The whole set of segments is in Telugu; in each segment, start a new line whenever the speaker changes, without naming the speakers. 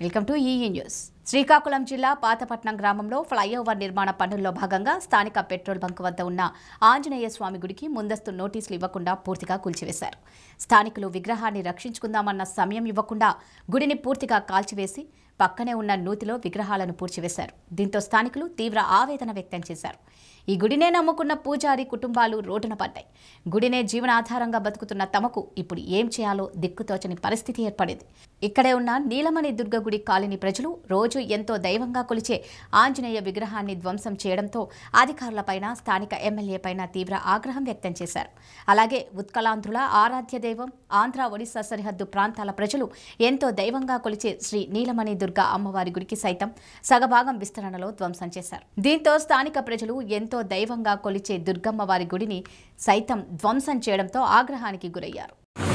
Welcome to EE news Srikakulam జిల్లా పాతపట్నం గ్రామంలో ఫ్లైఓవర్ నిర్మాణ పనుల్లో భాగంగా స్థానిక పెట్రోల్ బంక్ వద్ద ఉన్న ఆంజనేయ స్వామి గుడికి ముందస్తు నోటీసులు ఇవ్వకుండా పూర్తిగా కూల్చివేశారు స్థానికులు విగ్రహాన్ని రక్షించుకుందామన్న సమయం ఇవ్వకుండా గుడిని పూర్తిగా కాల్చివేసి పక్కనే ఉన్న నూతిలో విగ్రహాలను పూడ్చివేశారు దీంతో స్థానికులు తీవ్ర ఆవేదన వ్యక్తం చేశారు ఈ గుడినే నమ్ముకున్న పూజారి కుటుంబాలు రోడ్డున పడ్డాయి గుడినే జీవనాధారంగా బతుకుతున్న తమకు ఇప్పుడు ఏం చేయాలో దిక్కుతోచని పరిస్థితి ఏర్పడింది ఇక్కడే ఉన్న నీలమణి దుర్గ గుడి కాలనీ ప్రజలు రోజు ఎంతో దైవంగా కొలిచే ఆంజనేయ విగ్రహాన్ని ధ్వంసం చేయడంతో అధికారులపైన స్థానిక ఎమ్మెల్యేపైన తీవ్ర ఆగ్రహం వ్యక్తం చేశారు అలాగే ఉత్కలాంధ్రుల ఆరాధ్య దైవం ఆంధ్ర ఒడిశా సరిహద్దు ప్రాంతాల ప్రజలు ఎంతో దైవంగా కొలిచే శ్రీ నీలమణి దుర్గా అమ్మవారి గుడికి సైతం సగభాగం విస్తరణలో ధ్వంసం చేశారు దీంతో స్థానిక ప్రజలు ఎంతో దైవంగా కొలిచే దుర్గమ్మ వారి గుడిని సైతం ధ్వంసం చేయడంతో ఆగ్రహానికి గురయ్యారు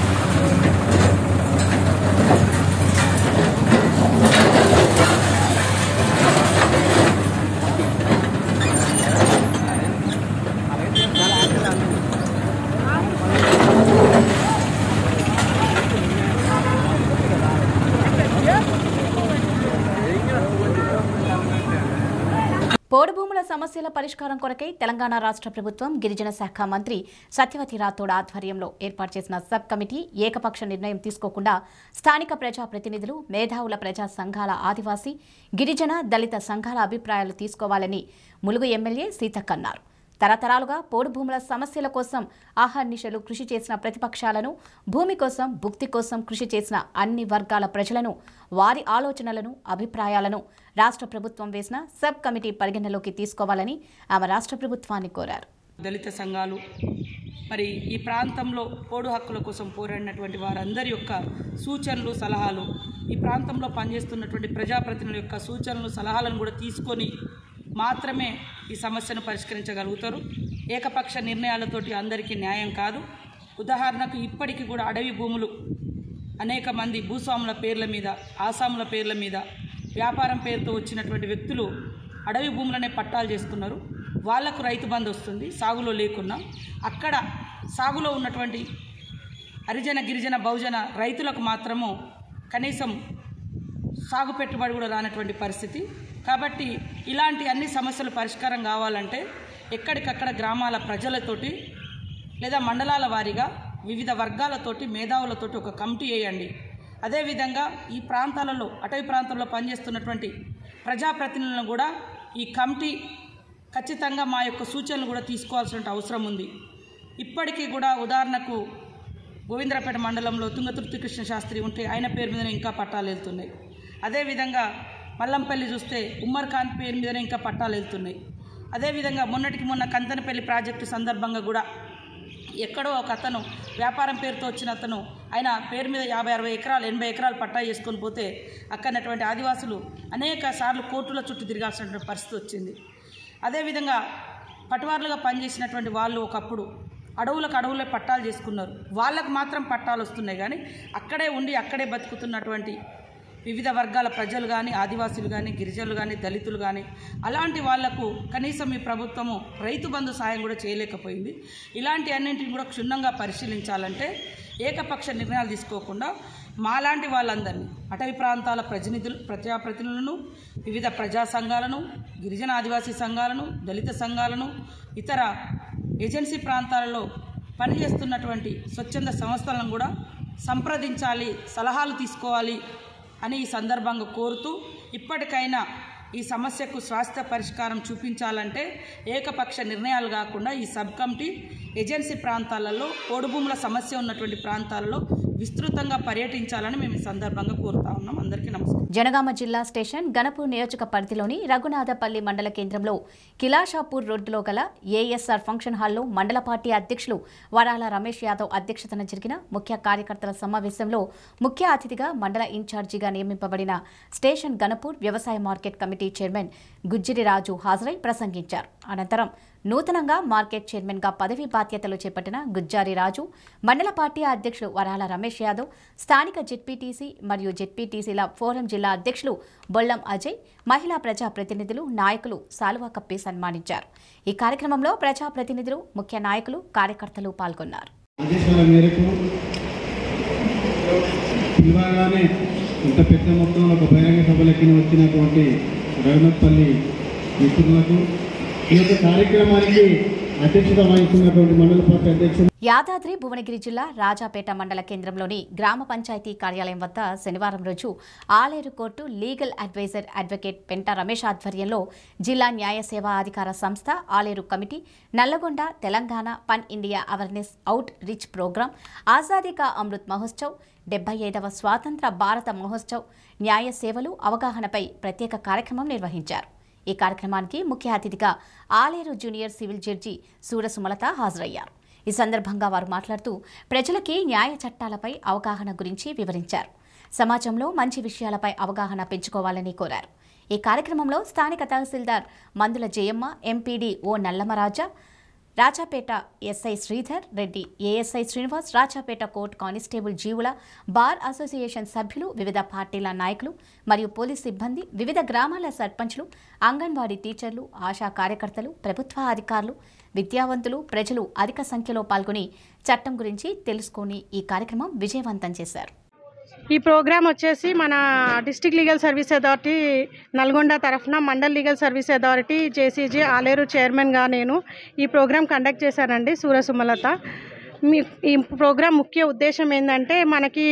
పోడు భూముల సమస్యల పరిష్కారం కొరకై తెలంగాణ రాష్ట్ర ప్రభుత్వం గిరిజన శాఖ మంత్రి సత్యవతి రాథోడ్ ఆధ్వర్యంలో ఏర్పాటు చేసిన సబ్ కమిటీ ఏకపక్ష నిర్ణయం తీసుకోకుండా స్థానిక ప్రజాప్రతినిధులు మేధావుల ప్రజా సంఘాల ఆదివాసీ గిరిజన దళిత సంఘాల అభిప్రాయాలు తీసుకోవాలని ములుగు ఎమ్మెల్యే సీతక్క అన్నారు తరతరాలుగా పోడు భూముల సమస్యల కోసం ఆహర్నిశలు కృషి చేసిన ప్రతిపక్షాలను భూమి కోసం భుక్తి కోసం కృషి చేసిన అన్ని వర్గాల ప్రజలను వారి ఆలోచనలను అభిప్రాయాలను రాష్ట్ర ప్రభుత్వం వేసిన సబ్ కమిటీ పరిగణలోకి తీసుకోవాలని ఆమె రాష్ట్ర ప్రభుత్వాన్ని కోరారు
దళిత సంఘాలు మరి ఈ ప్రాంతంలో పోడు హక్కుల కోసం పోరాడినటువంటి వారందరి యొక్క సూచనలు సలహాలు ఈ ప్రాంతంలో పనిచేస్తున్నటువంటి ప్రజాప్రతినిధుల యొక్క సూచనలు సలహాలను కూడా తీసుకొని మాత్రమే ఈ సమస్యను పరిష్కరించగలుగుతారు ఏకపక్ష నిర్ణయాలతోటి అందరికీ న్యాయం కాదు ఉదాహరణకు ఇప్పటికీ కూడా అడవి భూములు అనేక మంది భూస్వాముల పేర్ల మీద ఆసాముల పేర్ల మీద వ్యాపారం పేరుతో వచ్చినటువంటి వ్యక్తులు అడవి భూములనే పట్టాలు చేసుకున్నారు వాళ్లకు రైతు బంధు వస్తుంది సాగులో లేకున్నా అక్కడ సాగులో ఉన్నటువంటి హరిజన గిరిజన బహుజన రైతులకు మాత్రము కనీసం సాగు పెట్టుబడి కూడా రానటువంటి పరిస్థితి కాబట్టి ఇలాంటి అన్ని సమస్యలు పరిష్కారం కావాలంటే ఎక్కడికక్కడ గ్రామాల ప్రజలతోటి లేదా మండలాల వారీగా వివిధ వర్గాలతోటి మేధావులతోటి ఒక కమిటీ వేయండి అదేవిధంగా ఈ ప్రాంతాలలో అటవీ ప్రాంతంలో పనిచేస్తున్నటువంటి ప్రజాప్రతినిధులను కూడా ఈ కమిటీ ఖచ్చితంగా మా యొక్క సూచనలు కూడా తీసుకోవాల్సిన అవసరం ఉంది ఇప్పటికీ కూడా ఉదాహరణకు గోవిందరాపేట మండలంలో తుంగతుర్తి కృష్ణ శాస్త్రి ఉంటే ఆయన పేరు మీదనే ఇంకా పట్టాలు వెళ్తున్నాయి అదేవిధంగా మల్లంపల్లి చూస్తే ఉమ్మర్ ఖాన్ పేరు మీదనే ఇంకా పట్టాలు వెళ్తున్నాయి అదేవిధంగా మొన్నటికి మొన్న కంతనపల్లి ప్రాజెక్టు సందర్భంగా కూడా ఎక్కడో ఒక అతను వ్యాపారం పేరుతో వచ్చిన అతను ఆయన పేరు మీద యాభై అరవై ఎకరాలు ఎనభై ఎకరాలు పట్టా చేసుకొని పోతే అక్కడటువంటి ఆదివాసులు అనేక సార్లు కోర్టుల చుట్టూ తిరగాల్సినటువంటి పరిస్థితి వచ్చింది అదేవిధంగా పటువార్లుగా పనిచేసినటువంటి వాళ్ళు ఒకప్పుడు అడవులకు అడవులే పట్టాలు చేసుకున్నారు వాళ్ళకు మాత్రం పట్టాలు వస్తున్నాయి కానీ అక్కడే ఉండి అక్కడే బతుకుతున్నటువంటి వివిధ వర్గాల ప్రజలు కానీ ఆదివాసులు కానీ గిరిజనులు కానీ దళితులు కానీ అలాంటి వాళ్లకు కనీసం ఈ ప్రభుత్వము రైతు బంధు సాయం కూడా చేయలేకపోయింది ఇలాంటి అన్నింటిని కూడా క్షుణ్ణంగా పరిశీలించాలంటే ఏకపక్ష నిర్ణయాలు తీసుకోకుండా మాలాంటి వాళ్ళందరినీ అటవీ ప్రాంతాల ప్రతినిధులు ప్రజాప్రతినిధులను వివిధ ప్రజా సంఘాలను గిరిజన ఆదివాసీ సంఘాలను దళిత సంఘాలను ఇతర ఏజెన్సీ ప్రాంతాలలో పనిచేస్తున్నటువంటి స్వచ్ఛంద సంస్థలను కూడా సంప్రదించాలి సలహాలు తీసుకోవాలి అని ఈ సందర్భంగా కోరుతూ ఇప్పటికైనా ఈ సమస్యకు శాశ్వత పరిష్కారం చూపించాలంటే ఏకపక్ష నిర్ణయాలు కాకుండా ఈ సబ్ కమిటీ ఏజెన్సీ ప్రాంతాలలో పోడు భూముల సమస్య ఉన్నటువంటి ప్రాంతాలలో విస్తృతంగా పర్యటించాలని మేము ఈ సందర్భంగా కోరుతా ఉన్నాం అందరికీ నమస్కారం
జనగామ జిల్లా స్టేషన్ గణపూర్ నియోజక పరిధిలోని రఘునాథపల్లి మండల కేంద్రంలో కిలాషాపూర్ రోడ్డులో గల ఏఎస్ఆర్ ఫంక్షన్ హాల్లో మండల పార్టీ అధ్యక్షులు వరాల రమేష్ యాదవ్ అధ్యక్షతన జరిగిన ముఖ్య కార్యకర్తల సమావేశంలో ముఖ్య అతిథిగా మండల ఇన్ఛార్జిగా నియమింపబడిన స్టేషన్ గణపూర్ వ్యవసాయ market committee chairman Gujjiri Raju హాజరై ప్రసంగించారు అనంతరం నూతనంగా మార్కెట్ చైర్మన్గా పదవీ బాధ్యతలు చేపట్టిన గుజ్జారి రాజు మండల పార్టీ అధ్యక్షులు వరాల రమేష్ యాదవ్ స్థానిక జెడ్పీటీసీ మరియు జెడ్పీటీసీల ఫోరం జిల్లా అధ్యక్షులు బొల్లం అజయ్ మహిళా ప్రజాప్రతినిధులు నాయకులు సాలువా కప్పి సన్మానించారు ఈ కార్యక్రమంలో ప్రజాప్రతినిధులు ముఖ్య నాయకులు కార్యకర్తలు పాల్గొన్నారు
ఆదేశాల మేరకు పిలవగానే ఇంత పెద్ద మొత్తంలో ఒక బహిరంగ సభలకి వచ్చినటువంటి రఘునాథ్పల్లి మిత్రులకు ఈ యొక్క కార్యక్రమానికి అధ్యక్షత వహిస్తున్నటువంటి మండల పార్టీ అధ్యక్షులు
యాదాద్రి భువనగిరి జిల్లా రాజాపేట మండల కేంద్రంలోని గ్రామ పంచాయతీ కార్యాలయం వద్ద శనివారం రోజు Aleru court legal adviser advocate Penta Ramesh ఆధ్వర్యంలో జిల్లా న్యాయ సేవా అధికార సంస్థ Aleru committee Nalgonda Telangana pan India awareness outreach programme Azadi ka Amrit Mahotsav డెబ్బై ఐదవ స్వాతంత్ర భారత మహోత్సవ్ న్యాయ సేవలు అవగాహనపై ప్రత్యేక కార్యక్రమం నిర్వహించారు ఈ కార్యక్రమానికి ముఖ్య అతిథిగా Aleru junior civil judge Surasumalatha హాజరయ్యారు ఈ సందర్భంగా వారు మాట్లాడుతూ ప్రజలకి న్యాయ చట్టాలపై అవగాహన గురించి వివరించారు సమాజంలో మంచి విషయాలపై అవగాహన పెంచుకోవాలని కోరారు ఈ కార్యక్రమంలో స్థానిక tahsildar Mandula Jayamma MPDO Nallamaraja Rajapeta SI Sridhar Reddy ASI Srinivas Rajapeta court constable Jeevula bar association సభ్యులు వివిధ పార్టీల నాయకులు మరియు పోలీస్ సిబ్బంది వివిధ గ్రామాల సర్పంచ్లు అంగన్వాడీ టీచర్లు ఆశా కార్యకర్తలు ప్రభుత్వ అధికారులు విద్యావంతులు ప్రజలు అధిక సంఖ్యలో పాల్గొని చట్టం గురించి తెలుసుకొని ఈ కార్యక్రమం విజయవంతం చేశారు
ఈ ప్రోగ్రామ్ వచ్చేసి మన district legal service authority Nalgonda తరఫున mandal legal service authority JCG Aleru చైర్మన్గా నేను ఈ ప్రోగ్రామ్ కండక్ట్ చేశానండి సూరసుమలత మీ ఈ ప్రోగ్రామ్ ముఖ్య ఉద్దేశం ఏంటంటే మనకి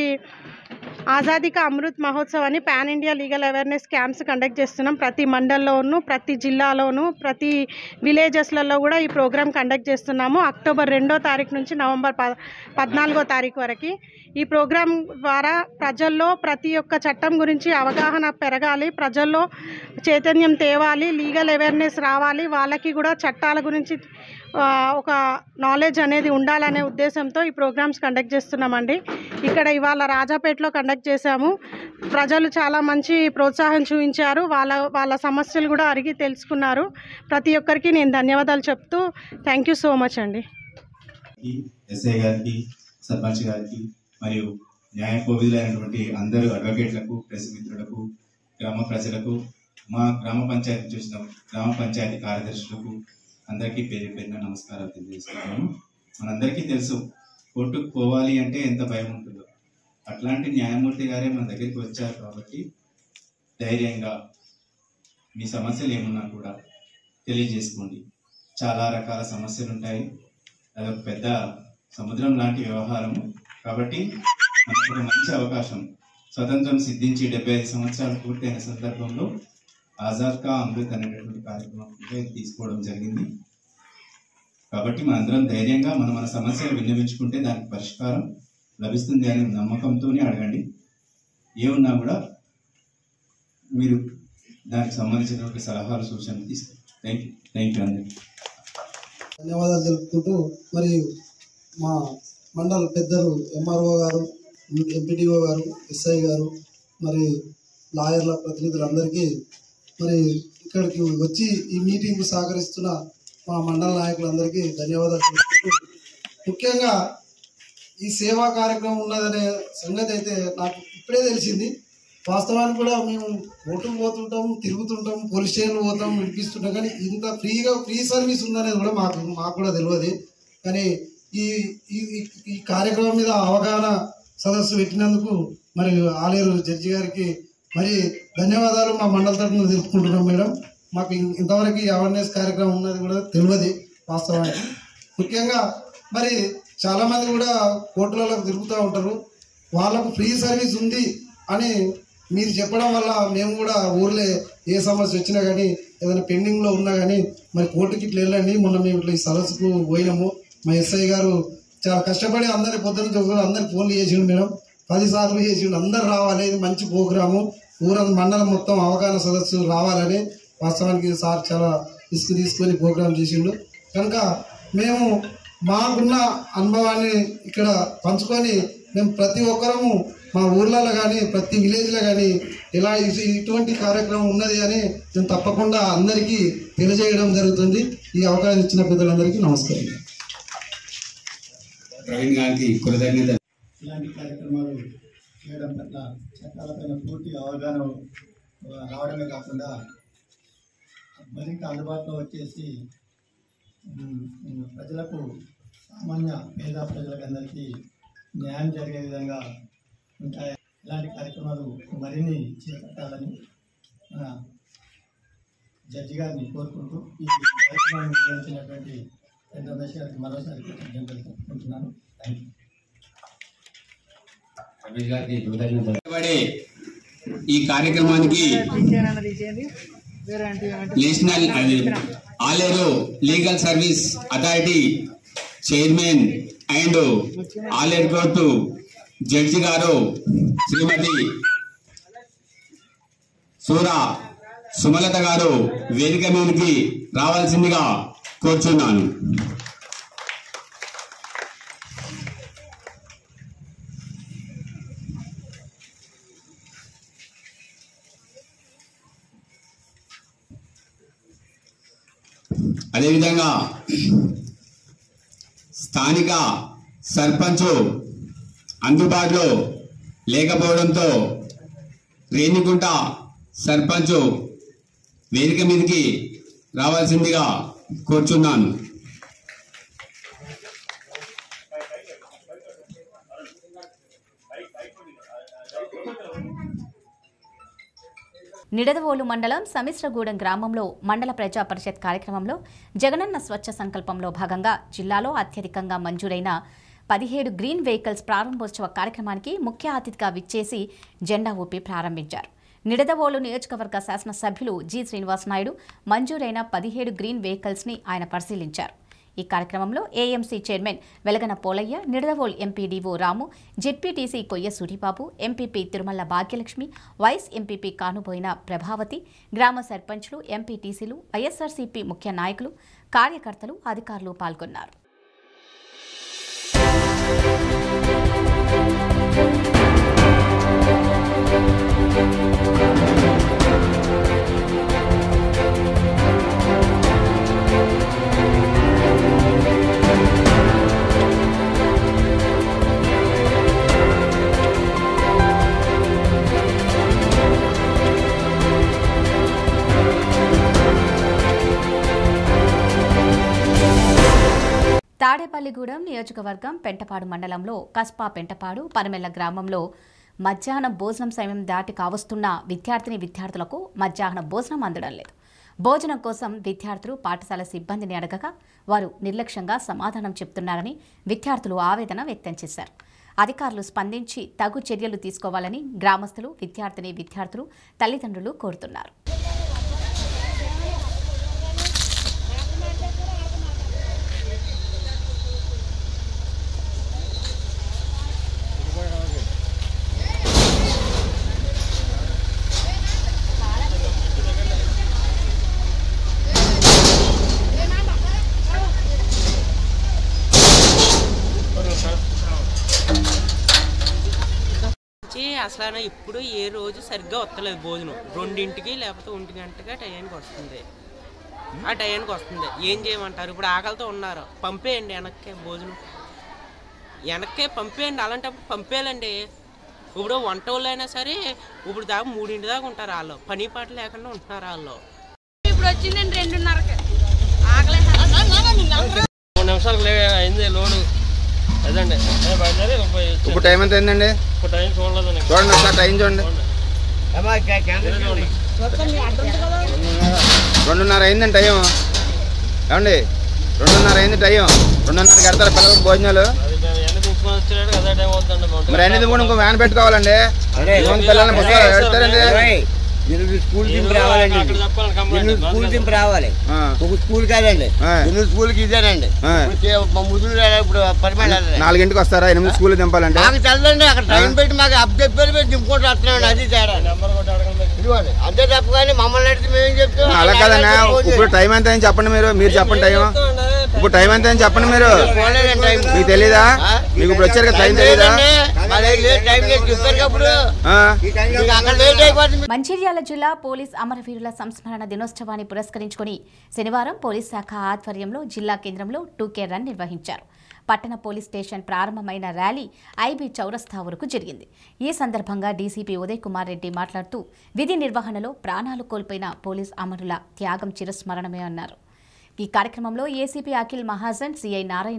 ఆజాదీ కా అమృత్ మహోత్సవ్ అని pan India legal awareness camps conduct చేస్తున్నాం ప్రతి మండలంలోనూ ప్రతి జిల్లాలోనూ ప్రతి విలేజెస్లలో కూడా ఈ ప్రోగ్రామ్ కండక్ట్ చేస్తున్నాము అక్టోబర్ రెండో తారీఖు నుంచి నవంబర్ ప పద్నాలుగో తారీఖు వరకు ఈ ప్రోగ్రాం ద్వారా ప్రజల్లో ప్రతి ఒక్క చట్టం గురించి అవగాహన పెరగాలి ప్రజల్లో చైతన్యం తేవాలి లీగల్ అవేర్నెస్ రావాలి వాళ్ళకి కూడా చట్టాల గురించి ఆ, ఒక నాలెడ్జ్ అనేది ఉండాలనే ఉద్దేశంతో ఈ ప్రోగ్రామ్స్ కండక్ట్ చేస్తున్నామండి ఇక్కడ ఇవాళ రాజాపేటలో కండక్ట్ చేశాము ప్రజలు చాలా మంచి ప్రోత్సాహం చూపించారు వాళ్ళ వాళ్ళ సమస్యలు కూడా అడిగి తెలుసుకున్నారు ప్రతి ఒక్కరికి నేను ధన్యవాదాలు చెప్తూ థ్యాంక్ యూ సో మచ్ అండి
గారికి, ఎస్ఐ గారికి సర్పంచ్ గారికి మరియు న్యాయ కోవిదులైనటువంటి అందరూ అడ్వకేట్లకు ప్రెస్ మిత్రులకు గ్రామ ప్రజలకు మా గ్రామ పంచాయతీ చూసిన గ్రామ పంచాయతీ కార్యదర్శులకు అందరికీ పేరు పేరున నమస్కారాలు తెలియజేస్తున్నాను మనందరికీ తెలుసు కోర్టుకు పోవాలి అంటే ఎంత భయం ఉంటుందో అట్లాంటి న్యాయమూర్తి గారే మన దగ్గరికి వచ్చారు కాబట్టి ధైర్యంగా మీ సమస్యలు ఏమున్నా కూడా తెలియజేసుకోండి చాలా రకాల సమస్యలు ఉంటాయి అదొక పెద్ద సముద్రం లాంటి వ్యవహారము కాబట్టి మనకు ఒక మంచి అవకాశం స్వతంత్రం సిద్ధించి డెబ్బై ఐదు సంవత్సరాలు పూర్తయిన సందర్భంలో ఆజాద్ కా అమృత్ అనేటటువంటి కార్యక్రమం కూడా ఇది తీసుకోవడం జరిగింది కాబట్టి మనందరం ధైర్యంగా మనం మన సమస్యలు విన్నవించుకుంటే దానికి పరిష్కారం లభిస్తుంది అనే నమ్మకంతోనే అడగండి ఏమున్నా కూడా మీరు దానికి సంబంధించినటువంటి సలహాలు సూచనలు తీసుకోవచ్చు థ్యాంక్ యూ థ్యాంక్ యూ అందరికీ
ధన్యవాదాలు తెలుపుకుంటూ మరి మా మండల పెద్దలు ఎంఆర్ఓ గారు ఎంపీడీఓ గారు ఎస్ఐ గారు మరి లాయర్ల ప్రతినిధులందరికీ మరి ఇక్కడికి వచ్చి ఈ మీటింగ్కు సహకరిస్తున్న మా మండల నాయకులందరికీ ధన్యవాదాలు తెలుపుకుంటూ ముఖ్యంగా ఈ సేవా కార్యక్రమం ఉన్నదనే సంగతి అయితే నాకు ఇప్పుడే తెలిసింది వాస్తవానికి కూడా మేము ఓటుకు పోతుంటాం తిరుగుతుంటాం పోలీస్ స్టేషన్లు పోతాం విడిపిస్తుంటాం కానీ ఇంత ఫ్రీగా ఫ్రీ సర్వీస్ ఉందనేది కూడా మాకు మాకు కూడా తెలియదు కానీ ఈ ఈ ఈ- ఈ కార్యక్రమం మీద అవగాహన సదస్సు పెట్టినందుకు మరి ఆలేరు జడ్జి గారికి మరి ధన్యవాదాలు మా మండల తరఫున తెలుపుకుంటున్నాం మేడం మాకు ఇం- ఇంతవరకు ఈ అవేర్నెస్ కార్యక్రమం ఉన్నది కూడా తెలియదు వాస్తవానికి ముఖ్యంగా మరి చాలా మంది కూడా కోర్టులలో తిరుగుతూ ఉంటారు వాళ్ళకు ఫ్రీ సర్వీస్ ఉంది అని మీరు చెప్పడం వల్ల మేము కూడా ఊర్లో ఏ సమస్య వచ్చినా కానీ ఏదైనా పెండింగ్లో ఉన్నా కానీ మరి కోర్టుకి ఇట్లా వెళ్ళండి మొన్న మేము ఇట్లా ఈ సదస్సుకు పోయినాము మా ఎస్ఐ గారు చాలా కష్టపడి అందరి పొద్దున అందరికి ఫోన్లు చేసిండు మేడం పది సార్లు చేసిండు అందరు రావాలి ఇది మంచి ప్రోగ్రాము ఊరంతా మండలం మొత్తం అవగాహన సదస్సు రావాలని వాస్తవానికి సార్ చాలా రిస్క్ తీసుకొని ప్రోగ్రామ్ చేసిండు కనుక మేము మాకున్న అనుభవాన్ని ఇక్కడ పంచుకొని మేము ప్రతి ఒక్కరము మా ఊర్లలో కానీ ప్రతి విలేజ్లో కానీ ఇలా ఇటు- ఇటువంటి కార్యక్రమం ఉన్నది అని నేను తప్పకుండా అందరికీ తెలియజేయడం జరుగుతుంది ఈ అవకాశం ఇచ్చిన పెద్దలందరికీ నమస్కారం
ప్రవీణ్ గారికి కృతజ్ఞత
ఇలాంటి కార్యక్రమాలు చేయడం పట్ల చట్టాలపైన పూర్తి అవగాహన రావడమే కాకుండా మరింత అందుబాటులో వచ్చేసి ఉమ్, ఉమ్, ప్రజలకు సామాన్య పేద ప్రజలకు అందరికీ న్యాయం జరిగే విధంగా ఉంటాయి
ఇలాంటి కార్యక్రమాలు మరిన్ని చేపట్టాలని మన జడ్జి గారిని కోరుకుంటూ ఈ కార్యక్రమాన్ని నిర్వహించినటువంటి ఎన్ రమేష్ గారికి మరోసారి కృతజ్ఞతలు తెలుపుకుంటున్నాను థ్యాంక్ యూ
రమేష్ గారికి కృతజ్ఞతలు పడే ఈ కార్యక్రమానికి నేషనల్ అది Aleru legal service authority chairman and Aleru court judge గారు శ్రీమతి సూరా సుమలత గారు వేదిక మీదకి రావాల్సిందిగా కోరుచున్నాను అదేవిధంగా స్థానిక సర్పంచ్ అందుబాటులో లేకపోవడంతో రేణిగుంట సర్పంచ్ వేదిక మీదకి రావాల్సిందిగా కోరుచున్నాను
నిడదవోలు మండలం సమిశ్రగూడెం గ్రామంలో మండల ప్రజా పరిషత్ కార్యక్రమంలో జగనన్న స్వచ్ఛ సంకల్పంలో భాగంగా జిల్లాలో అత్యధికంగా మంజూరైన పదిహేడు గ్రీన్ వెహికల్స్ ప్రారంభోత్సవ కార్యక్రమానికి ముఖ్య అతిథిగా విచ్చేసి జెండా ఊపి ప్రారంభించారు నిడదవోలు నియోజకవర్గ శాసనసభ్యులు జి శ్రీనివాస్ నాయుడు మంజూరైన పదిహేడు గ్రీన్ వెహికల్స్ని ఆయన పరిశీలించారు ఈ కార్యక్రమంలో AMC chairman Velagana Polaiah Nidadavol MPDO Ramu ZPTC Koyya Suribabu MPP Tirumala Bhagyalakshmi vice MPP Kanuboyina Prabhavathi గ్రామ సర్పంచ్లు ఎంపీటీసీలు వైఎస్ఆర్సీపీ ముఖ్య నాయకులు కార్యకర్తలు అధికారులు పాల్గొన్నారు తాడేపల్లిగూడెం నియోజకవర్గం పెంటపాడు మండలంలో కస్పా పెంటపాడు పరమెల్ల గ్రామంలో మధ్యాహ్నం భోజనం సమయం దాటి కావస్తున్న విద్యార్థిని విద్యార్థులకు మధ్యాహ్నం భోజనం అందడం లేదు భోజనం కోసం విద్యార్థులు పాఠశాల సిబ్బందిని అడగగా వారు నిర్లక్ష్యంగా సమాధానం చెప్తున్నారని విద్యార్థులు ఆవేదన వ్యక్తం చేశారు అధికారులు స్పందించి తగు చర్యలు తీసుకోవాలని గ్రామస్తులు విద్యార్థిని విద్యార్థులు తల్లిదండ్రులు కోరుతున్నారు
నుంచి అసలు ఇప్పుడు ఏ రోజు సరిగ్గా వస్తలేదు భోజనం రెండింటికి లేకపోతే ఒంటి గంటగా టయానికి వస్తుంది ఆ టయానికి వస్తుంది ఏం చేయమంటారు ఇప్పుడు ఆకలితో ఉన్నారు పంపేయండి వెనక్కే భోజనం వెనక్కే పంపేయండి అలాంటప్పుడు పంపేయాలండి ఇప్పుడు వంట వాళ్ళు అయినా సరే ఇప్పుడు దాకా మూడింటి దాకా ఉంటారు వాళ్ళు పని పాట లేకుండా ఉంటున్నారు వాళ్ళు
ఇప్పుడు వచ్చిందండి రెండున్నరకి ఆకలే
మూడు నిమిషాలకు లే అయింది లోడు అదండి నేను బయలుదేరి పోయి వచ్చాను.
ఇప్పుడు టైం ఎంత అయిందండి
ఇప్పుడు టైం చూడలేదండి
చూడండి ఒకసారి టైం చూడండి రెండున్నర అయిందండి టైం ఏమండి రెండున్నర అయింది టైం రెండున్నరకి వెళ్తారు పిల్లలకు భోజనాలు
అది మేము ఎన్ని దించుకొని వచ్చేటప్పుడు అదే టైం అవుతుందండి
మరి అన్ని కూడా ఇంకో వ్యాన్ పెట్టుకోవాలండి ఇంతమంది పిల్లల్ని పుస్తకాలు పెడతారండి
ఎనిమిది స్కూల్ దింపు రావాలండి
అక్కడ చెప్పాలని కంప్లైంట్
ఎనిమిది స్కూల్ దింపు రావాలి
ఆ.
ఒక స్కూల్ కాదండి
ఆ.
ఎనిమిది స్కూల్కి ఇదేనండి
ఆ.
ఇప్పుడు చే- మా ముదురు ఇప్పుడు పరిమాణాలు
నాలుగింటికి వస్తారా ఎనిమిది స్కూల్ దింపాలంటే
మాకు తెలదండి అక్కడ టైం పెట్టి మాకు అప్ చెప్పారు మేము దింపుకుంటూ వస్తున్నామండి అది తేడా
నెంబర్ కొట్టి అడగండి
ఇదిగోండి అంతే తప్ప కానీ మమ్మల్ని అడిగితే మేము చెప్తాం
అలా కాదన్నా ఇప్పుడు టైం ఎంత అని చెప్పండి మీరు మీరు చెప్పండి టైం ఇప్పుడు టైం ఎంత అని చెప్పండి మీరు
పోలేదండి టైం
మీకు తెలీదా మీకు ఇప్పుడు వచ్చారు కదా టైం తెలీదా
మా దగ్గర లేదు టైం లేదు చెప్పారు కదా ఇప్పుడు
ఆ.
మీకు అక్కడ లేట్ అయిపోతుంది
మంచిర్యాల జిల్లా పోలీస్ అమరవీరుల సంస్మరణ దినోత్సవాన్ని పురస్కరించుకొని శనివారం పోలీస్ శాఖ ఆధ్వర్యంలో జిల్లా కేంద్రంలో టూకే రన్ నిర్వహించారు పట్టణ పోలీస్ స్టేషన్ ప్రారంభమైన ర్యాలీ ఐబీ చౌరస్తా వరకు జరిగింది ఈ సందర్భంగా డీసీపీ ఉదయ్ కుమార్ రెడ్డి మాట్లాడుతూ విధి నిర్వహణలో ప్రాణాలు కోల్పోయిన పోలీస్ అమరుల త్యాగం చిరస్మరణమే అన్నారు ఈ కార్యక్రమంలో ఏసీపీ అఖిల్ మహాజన్ సిఐ నారాయణ నాయక్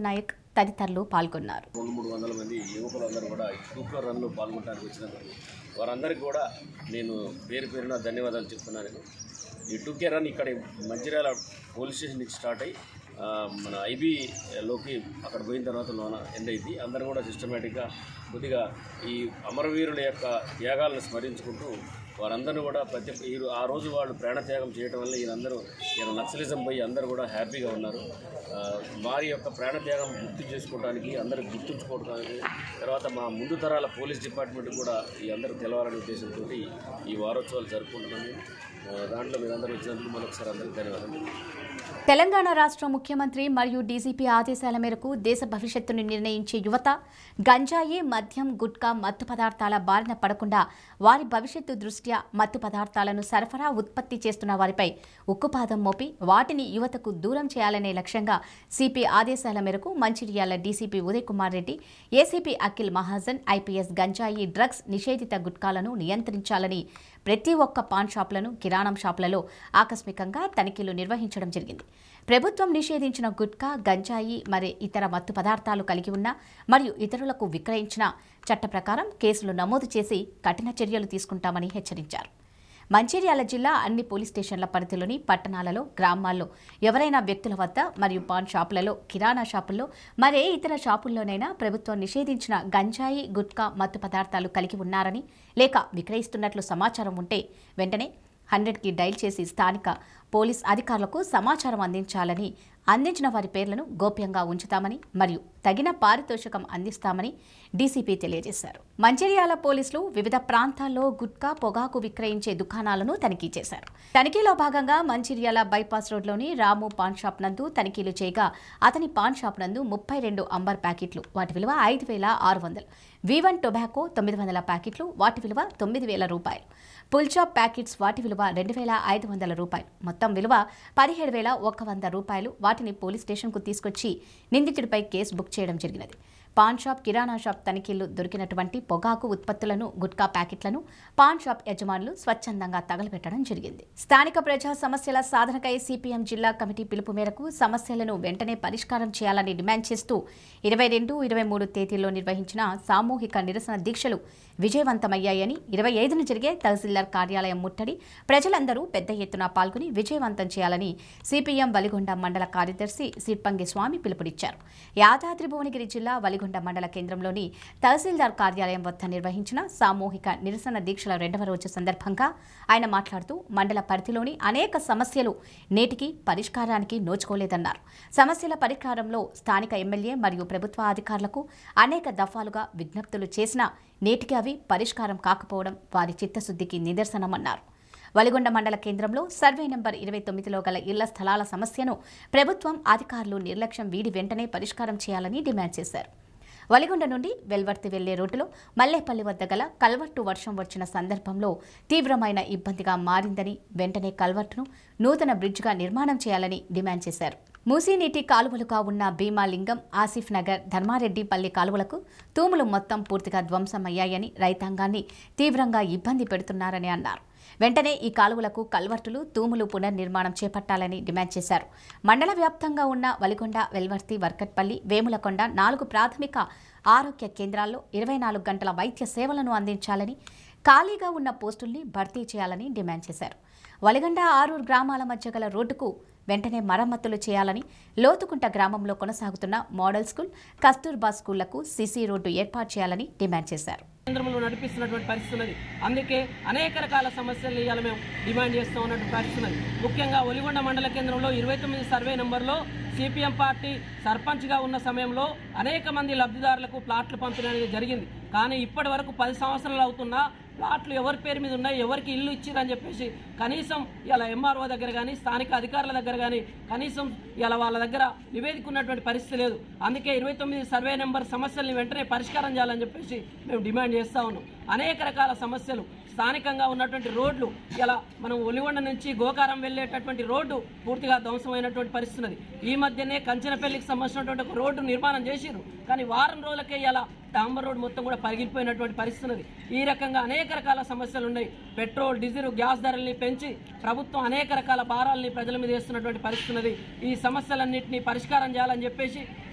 తదితరులు పాల్గొన్నారు
రెండు మూడు వందల మంది యువకులందరూ కూడా ఈ టూకర్ రన్లో పాల్గొనడానికి వచ్చినందుకు వారందరికీ కూడా నేను పేరు పేరున ధన్యవాదాలు చెప్తున్నాను ఈ టూకే రన్ ఇక్కడ మంచిర్యాల పోలీస్ స్టేషన్ నుంచి స్టార్ట్ అయ్యి ఆ, మన ఐబీలోకి అక్కడ పోయిన తర్వాత లోన ఎండ్ అయింది అందరూ కూడా సిస్టమేటిక్గా కొద్దిగా ఈ అమరవీరుల యొక్క త్యాగాలను స్మరించుకుంటూ వారందరూ కూడా ప్రతి ఈ రో- ఆ రోజు వాళ్ళు ప్రాణత్యాగం చేయడం వల్ల వీరందరూ ఈయన నక్సలిజం పోయి అందరూ కూడా హ్యాపీగా ఉన్నారు ఆ, వారి యొక్క ప్రాణత్యాగం గుర్తు చేసుకోవడానికి అందరూ గుర్తుంచుకోవడానికి తర్వాత మా ముందు తరాల పోలీస్ డిపార్ట్మెంట్ కూడా ఈ అందరూ తెలవాలనే ఉద్దేశంతో ఈ వారోత్సవాలు జరుపుకుంటున్నాము ఆ, దాంట్లో మీరందరూ వచ్చినందుకు మరొకసారి అందరికీ ధన్యవాదాలు
తెలంగాణ రాష్ట్ర ముఖ్యమంత్రి మరియు డీజీపీ ఆదేశాల మేరకు దేశ భవిష్యత్తును నిర్ణయించే యువత గంజాయి మద్యం గుట్కా మత్తు పదార్థాల బారిన పడకుండా వారి భవిష్యత్తు దృష్ట్యా మత్తు పదార్థాలను సరఫరా ఉత్పత్తి చేస్తున్న వారిపై ఉక్కుపాదం మోపి వాటిని యువతకు దూరం చేయాలనే లక్ష్యంగా సిపి ఆదేశాల మేరకు Mancherial DCP Uday Kumar Reddy ACP Akhil Mahajan IPS గంజాయి డ్రగ్స్ నిషేధిత గుట్కాలను నియంత్రించాలని ప్రతి ఒక్క పాన్ షాపులను కిరాణం షాపులలో ఆకస్మికంగా తనిఖీలు నిర్వహించడం జరిగింది ప్రభుత్వం నిషేధించిన గుట్కా గంజాయి మరి ఇతర మత్తు పదార్థాలు కలిగి ఉన్న మరియు ఇతరులకు విక్రయించిన చట్ట ప్రకారం కేసులు నమోదు చేసి కఠిన చర్యలు తీసుకుంటామని హెచ్చరించారు మంచిర్యాల జిల్లా అన్ని పోలీస్ స్టేషన్ల పరిధిలోని పట్టణాలలో గ్రామాల్లో ఎవరైనా వ్యక్తుల వద్ద మరియు పాన్ షాపులలో కిరాణా షాపుల్లో మరే ఇతర షాపుల్లోనైనా ప్రభుత్వం నిషేధించిన గంజాయి గుట్కా మత్తు పదార్థాలు కలిగి ఉన్నారని లేక విక్రయిస్తున్నట్లు సమాచారం ఉంటే వెంటనే హండ్రెడ్కి డైల్ చేసి స్థానిక పోలీస్ అధికారులకు సమాచారం అందించాలని అందించిన వారి పేర్లను గోప్యంగా ఉంచుతామని మరియు తగిన పారితోషికం అందిస్తామని డీసీపీ తెలియజేశారు మంచిర్యాల పోలీసులు వివిధ ప్రాంతాల్లో గుట్కా పొగాకు విక్రయించే దుకాణాలను తనిఖీ చేశారు తనిఖీలో భాగంగా మంచిర్యాల బైపాస్ రోడ్లోని రాము పాన్ షాప్ నందు తనిఖీలు చేయగా అతని పాన్ షాప్ నందు ముప్పై రెండు అంబర్ ప్యాకెట్లు వాటి విలువ ఐదు వేల ఆరు వందలు వి వన్ టొబాకో తొమ్మిది వందల ప్యాకెట్లు వాటి విలువ తొమ్మిది వేల రూపాయలు పుల్చాప్ ప్యాకెట్స్ వాటి విలువ రెండు వేల ఐదు వందల రూపాయలు మొత్తం విలువ పదిహేడు వేల ఒక వంద రూపాయలు వాటిని పోలీస్ స్టేషన్కు తీసుకొచ్చి నిందితుడిపై కేసు బుక్ చేయడం జరిగినది పాన్ షాప్ కిరాణా షాప్ తనిఖీలు దొరికినటువంటి పొగాకు ఉత్పత్తులను గుట్కా ప్యాకెట్లను పాన్ షాప్ యజమానులు స్వచ్ఛందంగా తగలబెట్టడం జరిగింది స్థానిక ప్రజా సమస్యల సాధనకై సిపిఎం జిల్లా కమిటీ పిలుపు మేరకు సమస్యలను వెంటనే పరిష్కారం చేయాలని డిమాండ్ చేస్తూ ఇరవై రెండు ఇరవై మూడు తేదీల్లో నిర్వహించిన సామూహిక నిరసన దీక్షలు విజయవంతమయ్యాయని ఇరవై ఐదున జరిగే తహసీల్దార్ కార్యాలయం ముట్టడి ప్రజలందరూ పెద్ద ఎత్తున పాల్గొని విజయవంతం చేయాలని సిపిఎం వలిగొండ మండల కార్యదర్శి సిర్పంగి స్వామి పిలుపునిచ్చారు యాదాద్రి భువనగిరి జిల్లా వలిగొండ మండల కేంద్రంలోని తహసీల్దార్ కార్యాలయం వద్ద నిర్వహించిన సామూహిక నిరసన దీక్షల రెండవ రోజు సందర్భంగా ఆయన మాట్లాడుతూ మండల పరిధిలోని అనేక సమస్యలు నేటికి పరిష్కారానికి నోచుకోలేదన్నారు సమస్యల పరిష్కారంలో స్థానిక ఎమ్మెల్యే మరియు ప్రభుత్వ అధికారులకు అనేక దఫాలుగా విజ్ఞప్తులు చేసినా నేటికి అవి పరిష్కారం కాకపోవడం వారి చిత్తశుద్ధికి నిదర్శనమన్నారు వలిగొండ మండల కేంద్రంలో సర్వే నెంబర్ ఇరవై తొమ్మిదిలో గల ఇళ్ల స్థలాల సమస్యను ప్రభుత్వం అధికారులు నిర్లక్ష్యం వీడి వెంటనే పరిష్కారం చేయాలని డిమాండ్ చేశారు వలిగొండ నుండి వెల్వర్తి వెళ్లే రోడ్డులో మల్లేపల్లి వద్ద గల కల్వర్టు వర్షం వచ్చిన సందర్భంలో తీవ్రమైన ఇబ్బందిగా మారిందని వెంటనే కల్వర్టును నూతన బ్రిడ్జ్గా నిర్మాణం చేయాలని డిమాండ్ చేశారు మూసీ నీటి కాలువలుగా ఉన్న భీమాలింగం ఆసిఫ్ నగర్ ధర్మారెడ్డిపల్లి కాలువలకు తూములు మొత్తం పూర్తిగా ధ్వంసమయ్యాయని రైతాంగాన్ని తీవ్రంగా ఇబ్బంది పెడుతున్నారని అన్నారు వెంటనే ఈ కాలువలకు కల్వర్టులు తూములు పునర్నిర్మాణం చేపట్టాలని డిమాండ్ చేశారు మండల వ్యాప్తంగా ఉన్న వలిగొండ వెల్వర్తి వర్కట్పల్లి వేములకొండ నాలుగు ప్రాథమిక ఆరోగ్య కేంద్రాల్లో ఇరవై నాలుగు గంటల వైద్య సేవలను అందించాలని ఖాళీగా ఉన్న పోస్టుల్ని భర్తీ చేయాలని డిమాండ్ చేశారు వలిగండ ఆరూరు గ్రామాల మధ్య గల రోడ్డుకు వెంటనే మరమ్మతులు చేయాలని లోతుకుంట గ్రామంలో కొనసాగుతున్న మోడల్ స్కూల్ కస్తూర్బా స్కూళ్లకు సీసీ రోడ్డు ఏర్పాటు చేయాలని డిమాండ్ చేశారు
కేంద్రంలో నడిపిస్తున్నటువంటి పరిస్థితి ఉన్నది అందుకే అనేక రకాల సమస్యలు ఇవాళ మేము డిమాండ్ చేస్తూ ఉన్నటువంటి పరిస్థితి ఉన్నది ముఖ్యంగా ఒలిగొండ మండల కేంద్రంలో ఇరవై తొమ్మిది సర్వే నెంబర్లో సిపిఎం పార్టీ సర్పంచ్గా ఉన్న సమయంలో అనేక మంది లబ్ధిదారులకు ప్లాట్లు పంపిణీ అనేది జరిగింది కానీ ఇప్పటి వరకు పది సంవత్సరాలు అవుతున్నా ప్లాట్లు ఎవరి పేరు మీద ఉన్నాయి ఎవరికి ఇల్లు ఇచ్చిరని చెప్పేసి కనీసం ఇలా ఎంఆర్ఓ దగ్గర కానీ స్థానిక అధికారుల దగ్గర కానీ కనీసం ఇలా వాళ్ళ దగ్గర నివేదిక ఉన్నటువంటి పరిస్థితి లేదు అందుకే ఇరవై తొమ్మిది సర్వే నెంబర్ సమస్యల్ని వెంటనే పరిష్కారం చేయాలని చెప్పేసి మేము డిమాండ్ చేస్తూ ఉన్నాం అనేక రకాల సమస్యలు స్థానికంగా ఉన్నటువంటి రోడ్లు ఇలా మనం ఒలిగొండ నుంచి గోకారం వెళ్ళేటటువంటి రోడ్డు పూర్తిగా ధ్వంసమైనటువంటి పరిస్థితి ఉన్నది ఈ మధ్యనే కంచనపల్లికి సంబంధించినటువంటి ఒక రోడ్డు నిర్మాణం చేసిర్రు కానీ వారం రోజులకే ఇలా డాంబర్ రోడ్ మొత్తం కూడా పగిలిపోయినటువంటి పరిస్థితి ఉన్నది ఈ రకంగా అనేక రకాల సమస్యలు ఉన్నాయి పెట్రోల్ డీజిల్ గ్యాస్ ధరల్ని పెంచి ప్రభుత్వం అనేక రకాల భారాలని ప్రజల మీద వేస్తున్నటువంటి పరిస్థితి ఉన్నది ఈ సమస్యలన్నింటినీ పరిష్కారం చేయాలని చెప్పేసి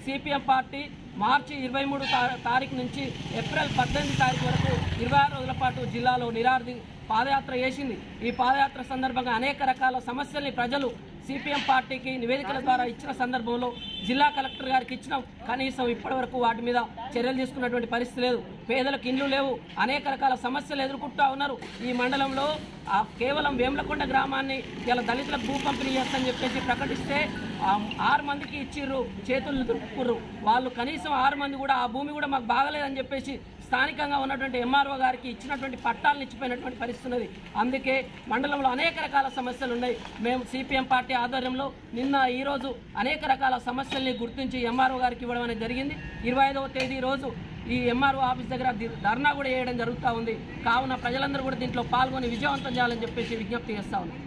సిపిఎం పార్టీ మార్చి ఇరవై మూడు తారీఖు నుంచి ఏప్రిల్ పద్దెనిమిది తారీఖు వరకు ఇరవై ఆరు రోజుల పాటు జిల్లాలో నిరార్థి పాదయాత్ర చేసింది ఈ పాదయాత్ర సందర్భంగా అనేక రకాల సమస్యల్ని ప్రజలు సిపిఎం పార్టీకి నివేదికల ద్వారా ఇచ్చిన సందర్భంలో జిల్లా కలెక్టర్ గారికి ఇచ్చిన కనీసం ఇప్పటి వరకు వాటి మీద చర్యలు తీసుకున్నటువంటి పరిస్థితి లేదు పేదలకు ఇండ్లు లేవు అనేక రకాల సమస్యలు ఎదుర్కొంటా ఉన్నారు ఈ మండలంలో ఆ కేవలం వేములకొండ గ్రామాన్ని ఇలా దళితులకు భూ పంపిణీ చేస్తామని చెప్పేసి ప్రకటిస్తే ఆ ఆరు మందికి ఇచ్చిర్రు చేతులు దురుపుకుర్రు వాళ్ళు కనీసం ఆరు మంది కూడా ఆ భూమి కూడా మాకు బాగలేదని చెప్పేసి స్థానికంగా ఉన్నటువంటి ఎంఆర్ఓ గారికి ఇచ్చినటువంటి పట్టాలను ఇచ్చిపోయినటువంటి పరిస్థితి ఉన్నది అందుకే మండలంలో అనేక రకాల సమస్యలు ఉన్నాయి మేము సిపిఎం పార్టీ ఆధ్వర్యంలో నిన్న ఈరోజు అనేక రకాల సమస్యల్ని గుర్తించి ఎంఆర్ఓ గారికి ఇవ్వడం అనేది జరిగింది ఇరవై ఐదవ తేదీ రోజు ఈ ఎంఆర్ఓ ఆఫీస్ దగ్గర ది- ధర్నా కూడా చేయడం జరుగుతూ ఉంది కావున ప్రజలందరూ కూడా దీంట్లో పాల్గొని విజయవంతం చేయాలని చెప్పేసి విజ్ఞప్తి చేస్తా ఉన్నాం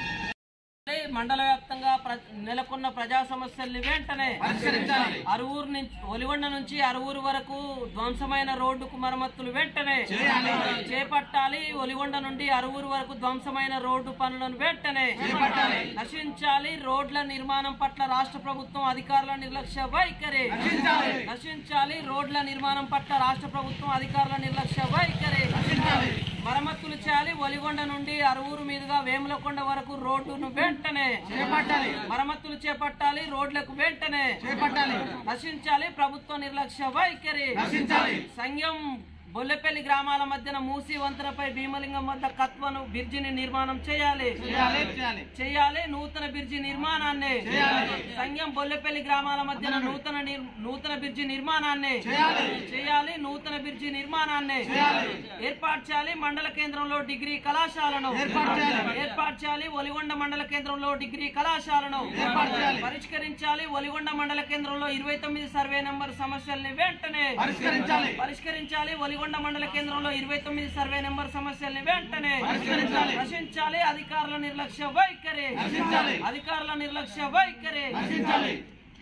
మండల వ్యాప్తంగా ప్ర- నెలకొన్న ప్రజా సమస్యల్ని వెంటనే
పరిష్కరించాలి.
అరువురు నుంచి ఒలిగొండ నుంచి అరువురు వరకు ధ్వంసమైన రోడ్డుకు మరమ్మతులు వెంటనే
చేయాలి.
చేపట్టాలి ఒలిగొండ నుండి అరువురు వరకు ధ్వంసమైన రోడ్డు పనులను వెంటనే
చేపట్టాలి.
నశించాలి రోడ్ల నిర్మాణం పట్ల రాష్ట్ర ప్రభుత్వం అధికారుల నిర్లక్ష్య వైఖరి
నశించాలి.
నశించాలి రోడ్ల నిర్మాణం పట్ల రాష్ట్ర ప్రభుత్వం అధికారుల నిర్లక్ష్య వైఖరి మరమ్మతులు చేయాలి ఒలిగొండ నుండి అరువురు మీదుగా వేములకొండ వరకు రోడ్డును వెంటనే
చేపట్టాలి.
మరమ్మతులు చేపట్టాలి రోడ్లకు వెంటనే
చేపట్టాలి.
నశించాలి ప్రభుత్వ నిర్లక్ష్య వైఖరి
నశించాలి.
సంఘం బొల్లెపల్లి గ్రామాల మధ్యన మూసి వంతెనపై భీమలింగం వద్ద కత్వను బ్రిడ్జిని నిర్మాణం చేయాలి
చేయాలి, చేయాలి.
చేయాలి నూతన బ్రిడ్జి నిర్మాణాన్ని
చేయాలి.
సంఘం బొల్లెపల్లి గ్రామాల మధ్యన నూతన నిర్- నూతన బ్రిడ్జి నిర్మాణాన్ని
చేయాలి.
చేయాలి నూతన బ్రిడ్జి నిర్మాణాన్ని
చేయాలి.
ఏర్పాటు చేయాలి మండల కేంద్రంలో డిగ్రీ కళాశాలను
ఏర్పాటు చేయాలి.
ఏర్పాటు చేయాలి ఒలిగొండ మండల కేంద్రంలో డిగ్రీ కళాశాలను
ఏర్పాటు చేయాలి.
పరిష్కరించాలి ఒలిగొండ మండల కేంద్రంలో ఇరవై తొమ్మిది సర్వే నెంబర్ సమస్యల్ని వెంటనే
పరిష్కరించాలి.
పరిష్కరించాలి ఒలిగొండ మండల కేంద్రంలో ఇరవై తొమ్మిది సర్వే నెంబర్ సమస్యల్ని వెంటనే
పరిష్కరించాలి.
నశించాలి అధికారుల నిర్లక్ష్య వైఖరి
నశించాలి.
అధికారుల నిర్లక్ష్య వైఖరి
నశించాలి.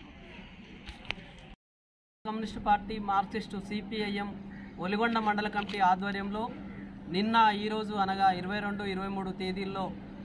Communist party marxist CPIM Oligonda మండల కమిటీ ఆధ్వర్యంలో నిన్న ఈరోజు అనగా ఇరవై రెండు ఇరవై మూడు తేదీల్లో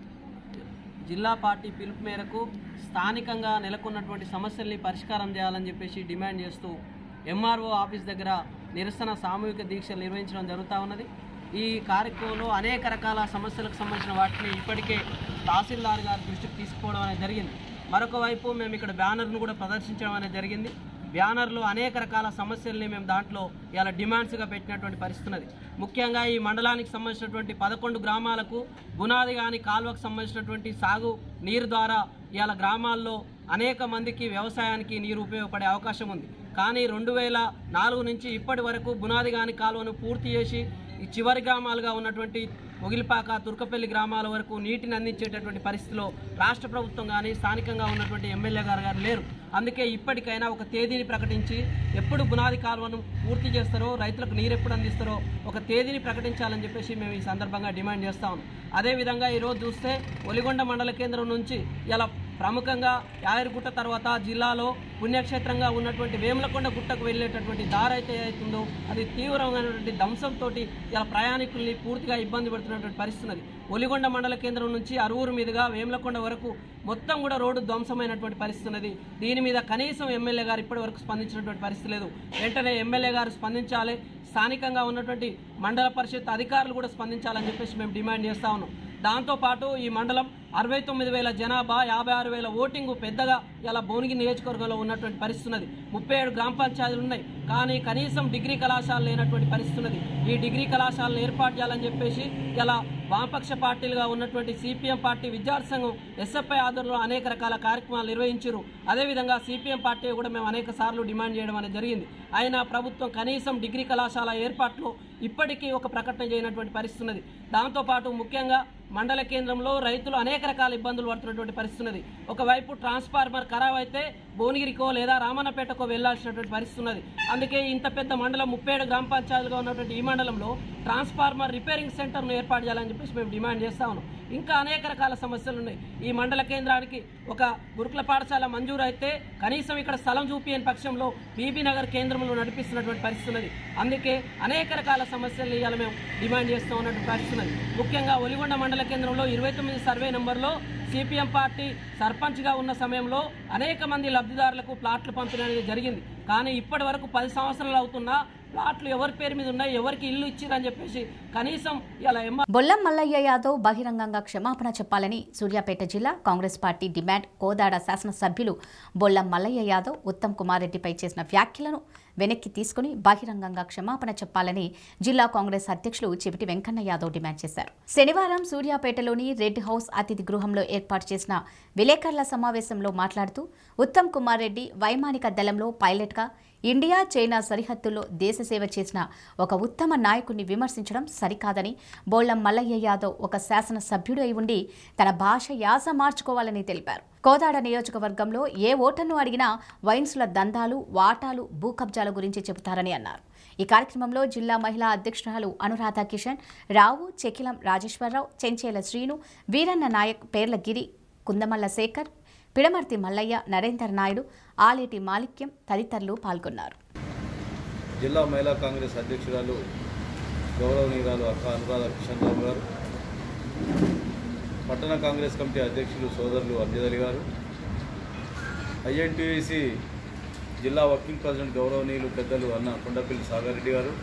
జిల్లా పార్టీ పిలుపు మేరకు స్థానికంగా నెలకొన్నటువంటి సమస్యల్ని పరిష్కారం చేయాలని చెప్పేసి డిమాండ్ చేస్తూ ఎంఆర్ఓ ఆఫీస్ దగ్గర నిరసన సామూహిక దీక్షలు నిర్వహించడం జరుగుతూ ఉన్నది ఈ కార్యక్రమంలో అనేక రకాల సమస్యలకు సంబంధించిన వాటిని ఇప్పటికే తహసీల్దార్ గారి దృష్టికి తీసుకోవడం అనేది జరిగింది మరొక వైపు మేము ఇక్కడ బ్యానర్ను కూడా ప్రదర్శించడం అనేది జరిగింది బ్యానర్లు అనేక రకాల సమస్యల్ని మేము దాంట్లో ఇలా డిమాండ్స్గా పెట్టినటువంటి పరిస్థితి ఉన్నది ముఖ్యంగా ఈ మండలానికి సంబంధించినటువంటి పదకొండు గ్రామాలకు బునాది కానీ కాలువకు సంబంధించినటువంటి సాగు నీరు ద్వారా ఇవాళ గ్రామాల్లో అనేక మందికి వ్యవసాయానికి నీరు ఉపయోగపడే అవకాశం ఉంది కానీ రెండు వేల నాలుగు నుంచి ఇప్పటి వరకు బునాది గాని కాలువను పూర్తి చేసి ఈ చివరి గ్రామాలుగా ఉన్నటువంటి మొగిలిపాక తుర్కపల్లి గ్రామాల వరకు నీటిని అందించేటటువంటి పరిస్థితిలో రాష్ట్ర ప్రభుత్వం కానీ స్థానికంగా ఉన్నటువంటి ఎమ్మెల్యే గారు గారు లేరు అందుకే ఇప్పటికైనా ఒక తేదీని ప్రకటించి ఎప్పుడు బునాది కాలువను పూర్తి చేస్తారో రైతులకు నీరు ఎప్పుడు అందిస్తారో ఒక తేదీని ప్రకటించాలని చెప్పేసి మేము ఈ సందర్భంగా డిమాండ్ చేస్తా ఉన్నాం అదేవిధంగా ఈరోజు చూస్తే ఒలిగొండ మండల కేంద్రం నుంచి ఇలా ప్రముఖంగా యాదగిరిగుట్ట తర్వాత జిల్లాలో పుణ్యక్షేత్రంగా ఉన్నటువంటి వేములకొండ గుట్టకు వెళ్ళేటటువంటి దారి అయితే ఏదైతుందో అది తీవ్రమైనటువంటి ధ్వంసంతో ఇలా ప్రయాణికుల్ని పూర్తిగా ఇబ్బంది పెడుతున్నటువంటి పరిస్థితి ఉన్నది ఒలిగొండ మండల కేంద్రం నుంచి అరువురు మీదుగా వేములకొండ వరకు మొత్తం కూడా రోడ్డు ధ్వంసమైనటువంటి పరిస్థితి ఉన్నది దీని మీద కనీసం ఎమ్మెల్యే గారు ఇప్పటి వరకు స్పందించినటువంటి పరిస్థితి లేదు వెంటనే ఎమ్మెల్యే గారు స్పందించాలి స్థానికంగా ఉన్నటువంటి మండల పరిషత్ అధికారులు కూడా స్పందించాలని చెప్పేసి మేము డిమాండ్ చేస్తా ఉన్నాం దాంతోపాటు ఈ మండలం అరవై తొమ్మిది వేల జనాభా యాభై ఆరు వేల ఓటింగు పెద్దగా ఇలా భువనగిరి నియోజకవర్గంలో ఉన్నటువంటి పరిస్థితి ఉన్నది ముప్పై ఏడు గ్రామ పంచాయతీలు ఉన్నాయి కానీ కనీసం డిగ్రీ కళాశాల లేనటువంటి పరిస్థితి ఉన్నది ఈ డిగ్రీ కళాశాలను ఏర్పాటు చేయాలని చెప్పేసి ఇలా వామపక్ష పార్టీలుగా ఉన్నటువంటి సిపిఎం పార్టీ విద్యార్థి సంఘం ఎస్ఎఫ్ఐ ఆధ్వర్యంలో అనేక రకాల కార్యక్రమాలు నిర్వహించారు అదేవిధంగా సిపిఎం పార్టీ కూడా మేము అనేక సార్లు డిమాండ్ చేయడం అనేది జరిగింది అయినా ప్రభుత్వం కనీసం డిగ్రీ కళాశాల ఏర్పాట్లో ఇప్పటికీ ఒక ప్రకటన చేయనటువంటి పరిస్థితి ఉన్నది దాంతోపాటు ముఖ్యంగా మండల కేంద్రంలో రైతులు అనేక రకాల ఇబ్బందులు పడుతున్నటువంటి పరిస్థితి ఉన్నది ఒకవైపు ట్రాన్స్ఫార్మర్ ఖరాబ్ అయితే భువనగిరికో లేదా రామన్నపేటకో వెళ్లాల్సినటువంటి పరిస్థితి ఉన్నది అందుకే ఇంత పెద్ద మండలం ముప్పై ఏడు గ్రామ పంచాయతీలుగా ఉన్నటువంటి ఈ మండలంలో ట్రాన్స్ఫార్మర్ రిపేరింగ్ సెంటర్ను ఏర్పాటు చేయాలని చెప్పేసి మేము డిమాండ్ చేస్తా ఉన్నాం ఇంకా అనేక రకాల సమస్యలు ఉన్నాయి ఈ మండల కేంద్రానికి ఒక గురుకుల పాఠశాల మంజూరు అయితే కనీసం ఇక్కడ స్థలం చూపియని పక్షంలో బీబీ నగర్ కేంద్రంలో నడిపిస్తున్నటువంటి పరిస్థితి ఉన్నది అందుకే అనేక రకాల సమస్యలు ఇవాళ మేము డిమాండ్ చేస్తూ ఉన్నటువంటి పరిస్థితి ఉన్నది ముఖ్యంగా ఒలిగొండ మండల కేంద్రంలో ఇరవై తొమ్మిది సర్వే నెంబర్లో సిపిఎం పార్టీ సర్పంచ్గా ఉన్న సమయంలో అనేక మంది లబ్ధిదారులకు ప్లాట్లు పంపిణీ అనేది జరిగింది కానీ ఇప్పటి వరకు పది సంవత్సరాలు అవుతున్నా ప్లాట్లు ఎవరి పేరు మీద ఉన్నాయి ఎవరికి ఇల్లు ఇచ్చిరని చెప్పేసి కనీసం ఇలా ఎంఆర్
బొల్లం మల్లయ్య యాదవ్ బహిరంగంగా క్షమాపణ చెప్పాలని సూర్యాపేట జిల్లా కాంగ్రెస్ పార్టీ డిమాండ్ కోదాడ శాసనసభ్యులు బొల్లం మల్లయ్య యాదవ్ ఉత్తమ్ కుమార్ రెడ్డిపై చేసిన వ్యాఖ్యలను వెనక్కి తీసుకుని బహిరంగంగా క్షమాపణ చెప్పాలని జిల్లా కాంగ్రెస్ అధ్యక్షులు చెవిటి వెంకన్న యాదవ్ డిమాండ్ చేశారు శనివారం సూర్యాపేటలోని రెడ్ హౌస్ అతిథి గృహంలో ఏర్పాటు చేసిన విలేకరుల సమావేశంలో మాట్లాడుతూ ఉత్తమ్ కుమార్ రెడ్డి వైమానిక దళంలో పైలట్గా ఇండియా చైనా సరిహద్దుల్లో దేశ సేవ చేసిన ఒక ఉత్తమ నాయకుడిని విమర్శించడం సరికాదని బోళ్లం మల్లయ్య యాదవ్ ఒక శాసనసభ్యుడు అయి ఉండి తన భాష యాస మార్చుకోవాలని తెలిపారు కోదాడ నియోజకవర్గంలో ఏ ఓటర్ను అడిగినా వైన్స్ల దందాలు వాటాలు భూ కబ్జాల గురించి చెబుతారని అన్నారు ఈ కార్యక్రమంలో జిల్లా మహిళా అధ్యక్షురాలు అనురాధ కిషన్ రావు చెకిలం రాజేశ్వరరావు చెంచేల శ్రీను వీరన్న నాయక్ పేర్ల గిరి కుందమల్ల శేఖర్ పిడమర్తి మల్లయ్య నరేందర్ నాయుడు ఆలేటి మాణిక్యం తదితరులు పాల్గొన్నారు
జిల్లా మహిళా కాంగ్రెస్ అధ్యక్షురాలు గౌరవనీయురాలు అక్క అనురాధ కిషన్ రావు గారు పట్టణ కాంగ్రెస్ కమిటీ అధ్యక్షులు సోదరులు అబ్జదలి గారు ఐఎన్టీసీ జిల్లా వర్కింగ్ ప్రెసిడెంట్ గౌరవనీయులు పెద్దలు అన్న కొండపల్లి సాగర్ రెడ్డి గారు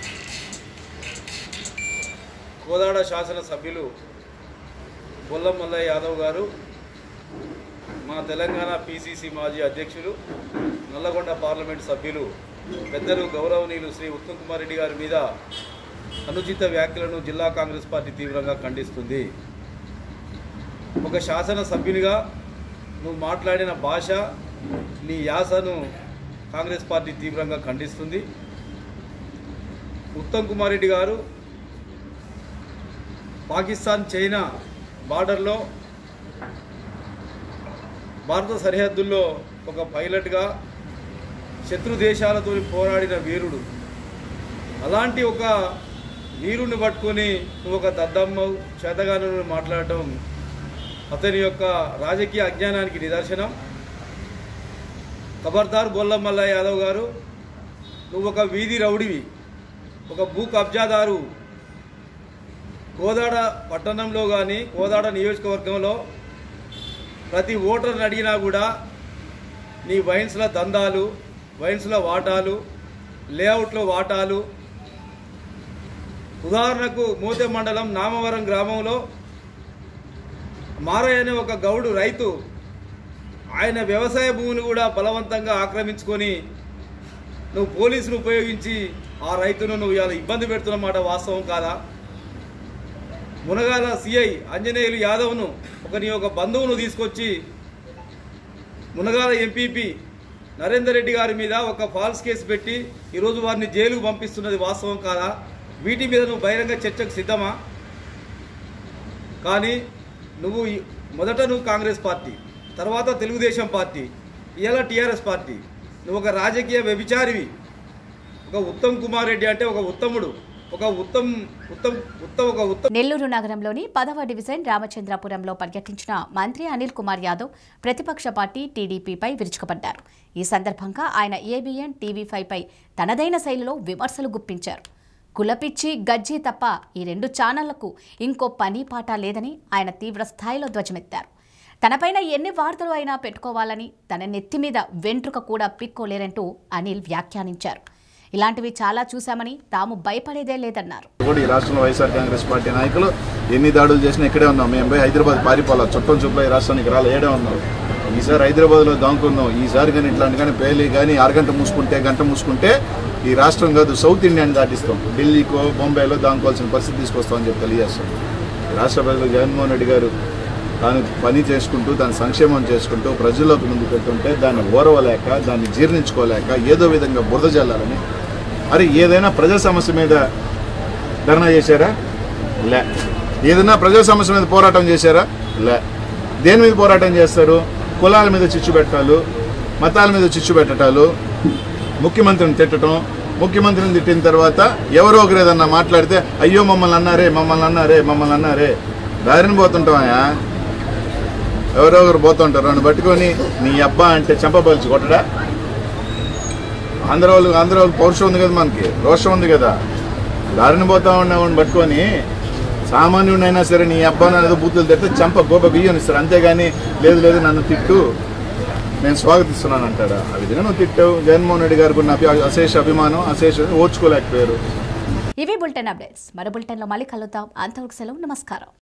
కోదాడ శాసన సభ్యులు బొల్లం మల్లయ్య యాదవ్ గారు మా తెలంగాణ పీసీసీ మాజీ అధ్యక్షులు నల్లగొండ పార్లమెంట్ సభ్యులు పెద్దలు గౌరవనీయులు శ్రీ ఉత్తమ్ కుమార్ రెడ్డి గారి మీద అనుచిత వ్యాఖ్యలను జిల్లా కాంగ్రెస్ పార్టీ తీవ్రంగా ఖండిస్తుంది ఒక శాసన సభ్యునిగా నువ్వు మాట్లాడిన భాష నీ యాసను కాంగ్రెస్ పార్టీ తీవ్రంగా ఖండిస్తుంది ఉత్తమ్ కుమార్ రెడ్డి గారు పాకిస్తాన్ చైనా బార్డర్లో భారత సరిహద్దుల్లో ఒక పైలట్గా శత్రు దేశాలతో పోరాడిన వీరుడు అలాంటి ఒక వీరుని పట్టుకొని నువ్వు ఒక దద్దమ్మ చేతగాను మాట్లాడటం అతని యొక్క రాజకీయ అజ్ఞానానికి నిదర్శనం ఖబర్దార్ బొల్లమల్ల యాదవ్ గారు నువ్వు ఒక వీధి రౌడివి ఒక భూ కబ్జాదారు కోదాడ పట్టణంలో కానీ కోదాడ నియోజకవర్గంలో ప్రతి ఓటర్ని అడిగినా కూడా నీ వైన్స్ల దందాలు వైన్స్ల వాటాలు లేఅవుట్లో వాటాలు ఉదాహరణకు మూతే మండలం నామవరం గ్రామంలో మారయ్య అనే ఒక గౌడు రైతు ఆయన వ్యవసాయ భూమిని కూడా బలవంతంగా ఆక్రమించుకొని నువ్వు పోలీసును ఉపయోగించి ఆ రైతును నువ్వు ఇలా ఇబ్బంది పెడుతున్నమాట వాస్తవం కాదా మునగాల సిఐ ఆంజనేయులు యాదవ్ను ఒక నీ ఒక బంధువును తీసుకొచ్చి మునగాల ఎంపీపీ నరేందర్ రెడ్డి గారి మీద ఒక ఫాల్స్ కేసు పెట్టి ఈరోజు వారిని జైలుకు పంపిస్తున్నది వాస్తవం కాదా వీటి మీద నువ్వు బహిరంగ చర్చకు సిద్ధమా కానీ నువ్వు ఈ- మొదట నువ్వు కాంగ్రెస్ పార్టీ తర్వాత తెలుగుదేశం పార్టీ ఇలా టీఆర్ఎస్ పార్టీ నువ్వు ఒక రాజకీయ వ్యభిచారివి ఒక ఉత్తమ్ కుమార్ రెడ్డి అంటే ఒక ఉత్తముడు ఒక ఉత్తమ్ ఉత్తమ్ ఉత్తమ్ ఒక ఉత్తమ్
నెల్లూరు నగరంలోని పదవ డివిజన్ రామచంద్రాపురంలో పర్యటించిన మంత్రి అనిల్ కుమార్ యాదవ్ ప్రతిపక్ష పార్టీ టీడీపీపై విరుచుకుపడ్డారు ఈ సందర్భంగా ఆయన ఏబిఎన్ టీవీ ఫైవ్ పై తనదైన శైలిలో విమర్శలు గుప్పించారు కులపిచ్చి గజ్జి తప్ప ఈ రెండు ఛానళ్లకు ఇంకో పని పాట లేదని ఆయన తీవ్ర స్థాయిలో ధ్వజమెత్తారు తనపైన ఎన్ని వార్తలు అయినా పెట్టుకోవాలని తన నెత్తి మీద వెంట్రుక కూడా పిక్కోలేరంటూ అనిల్ వ్యాఖ్యానించారు ఇలాంటివి చాలా చూశామని తాము భయపడేదే లేదన్నారు
కూడా ఈ రాష్ట్రంలో వైఎస్ఆర్ కాంగ్రెస్ పార్టీ నాయకులు ఎన్ని దాడులు చేసినా ఇక్కడే ఉన్నాం మేము పోయి హైదరాబాద్ పారిపోవాలి చుట్టం చూపులో ఈ రాష్ట్రానికి రాలే ఏడే ఉన్నాం ఈసారి హైదరాబాద్లో దాంకున్నాం ఈసారి కానీ ఇట్లాంటి కానీ పేలి కానీ అరగంట మూసుకుంటే గంట మూసుకుంటే ఈ రాష్ట్రం కాదు సౌత్ ఇండియాని దాటిస్తాం ఢిల్లీకో బొంబాయిలో దాంకోవాల్సిన పరిస్థితి తీసుకొస్తామని చెప్పి తెలియజేస్తాం ఈ రాష్ట్ర ప్రజలు జగన్మోహన్ రెడ్డి గారు తాను పని చేసుకుంటూ దాని సంక్షేమం చేసుకుంటూ ప్రజల్లోకి ముందుకు వెళ్తుంటే దాన్ని ఓరవలేక దాన్ని జీర్ణించుకోలేక ఏదో విధంగా బురద జల్లాలని అరే ఏదైనా ప్రజా సమస్య మీద ధర్నా చేశారా లే ఏదైనా ప్రజా సమస్య మీద పోరాటం చేశారా లే దేని మీద పోరాటం చేస్తారు కులాల మీద చిచ్చు పెట్టాలు మతాల మీద చిచ్చు పెట్టటాలు ముఖ్యమంత్రిని తిట్టడం ముఖ్యమంత్రిని తిట్టిన తర్వాత ఎవరో ఒకరు ఏదన్నా మాట్లాడితే అయ్యో మమ్మల్ని అన్నారే మమ్మల్ని అన్నారే మమ్మల్ని అన్నారే దారిని పోతుంటామయా ఎవరో ఒకరు పోతుంటారు నన్ను పట్టుకొని నీ అబ్బా అంటే చెంపబలిచి కొట్టడా ఆంధ్ర వాళ్ళు ఆంధ్ర వాళ్ళు పౌరుషం ఉంది కదా మనకి రోషం ఉంది కదా దారిని పోతా ఉన్నవాడిని పట్టుకొని సామాన్యుడైనా సరే నీ అబ్బాయి ఏదో బూతులు తిడితే చంప గోప బియ్యనిస్తారు అంతేగాని లేదు లేదు నన్ను తిట్టు నేను స్వాగతిస్తున్నాను అంటాడా ఆ విధంగా నువ్వు తిట్టావు జగన్మోహన్ రెడ్డి గారికి ఉన్న అభి అశేష అభిమానం అశేష ఓర్చుకోలేకపోయారు
ఇవి బులెటిన్ అప్డేట్స్ మరో బులెటిన్లో మళ్ళీ కలుద్దాం అంతవరకు సెలవు నమస్కారం